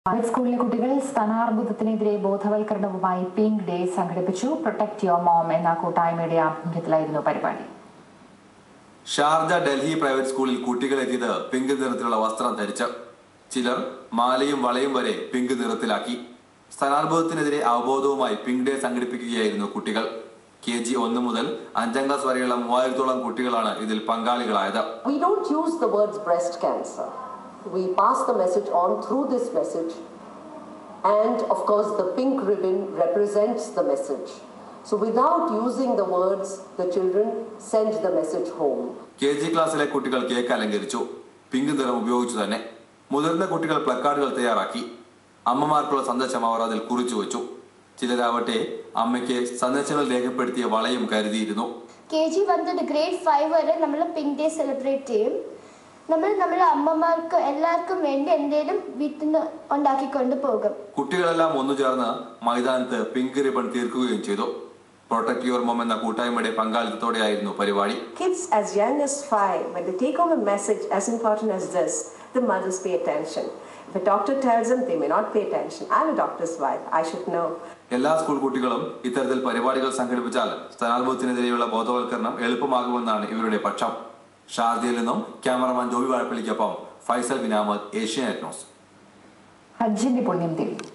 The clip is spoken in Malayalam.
പ്രൈവറ്റ് സ്കൂളിലെ കുട്ടികൾ സ്ഥാനാർബുദത്തിനെതിരെ ബോധവൽക്കരണവുമായി പിങ്ക് ഡേ സംഘടിപ്പിച്ചു പ്രൊട്ടക്ട് യുവർ മോം എന്ന കൂട്ടായ്മയുടെ ആഭിമുഖ്യത്തിലായിരുന്നു പരിപാടി ഷാർജ ഡൽഹി പ്രൈവറ്റ് സ്കൂളിൽ കുട്ടികൾ എത്തിയത് പിങ്ക് നിറത്തിലുള്ള വസ്ത്രം ധരിച്ച് ചിലർ മാലയും വളയും വരെ പിങ്ക് നിറത്തിലാക്കി സ്ഥാനാർബോധത്തിനെതിരെ അവബോധവുമായി പിങ്ക് ഡേ സംഘടിപ്പിക്കുകയായിരുന്നു കുട്ടികൾ കെ ജി ഒന്ന് മുതൽ അഞ്ചാം ക്ലാസ് വരെയുള്ള മൂവായിരത്തോളം കുട്ടികളാണ് ഇതിൽ പങ്കാളികളായത് We don't use the words breast cancer. We pass the message on through this message. And of course, the pink ribbon represents the message. So without using the words, the children send the message home. K G ക്ലാസ്സിലെ കുട്ടികൾ കേക്ക് അലങ്കരിച്ചു പിങ്ക് നിറം ഉപയോഗിച്ചു തന്നെ മുതിർന്ന കുട്ടികൾ പ്ലക്കാർഡുകൾ തയ്യാറാക്കി അമ്മമാർക്കുള്ള സന്ദേശം അവർ അതിൽ കുറിച്ചു വെച്ചു ചിലരാവട്ടെ അമ്മയ്ക്ക് സന്ദേശങ്ങൾ രേഖപ്പെടുത്തിയ വളയും കരുതിയിരുന്നു കെ ജി വൺ തൊട്ട് ഗ്രേഡ് ഫൈവ് വരെ നമ്മൾ പിങ്ക് ഡേ സെലിബ്രേറ്റ് ചെയ്യും നമ്മൾ നമ്മുടെ അമ്മമാർക്ക് എല്ലാവർക്കും വേണ്ടി എന്തെങ്കിലും വീട്ടിൽ നിന്ന് ഉണ്ടാക്കിക്കൊണ്ട് പോകും കുട്ടികളെല്ലാം ഒന്നു ചേർന്ന് മൈതാനത്ത് പിങ്ക് റിബൺ തീർക്കുകയും ചെയ്തു പ്രൊട്ടക്ട് യുവർ മോം എന്ന കൂട്ടായ്മയുടെ പങ്കാളിത്തത്തോടെയായിരുന്നു പരിപാടി Kids as young as five, when they take home a message as important as this, the mothers pay attention. If a doctor tells them, they may not pay attention. I'm a doctor's wife. I should know. എല്ലാ സ്കൂൾ കുട്ടികളും ഇത്തരത്തിൽ പരിപാടികൾ സംഘടിപ്പിച്ചാൽ സ്ഥാനാർബോധത്തിനെതിരെയുള്ള ബോധവൽക്കരണം എളുപ്പമാകുമെന്നാണ് ഇവരുടെ പക്ഷം ഷാർജയിൽ നിന്നും ക്യാമറമാൻ ജോബി വാഴപ്പള്ളിക്കൊപ്പം ഫൈസൽ ബിനാമത് ഏഷ്യാനെറ്റ് ന്യൂസ് ഹജ്ജിന്റെ പുണ്യം തേടി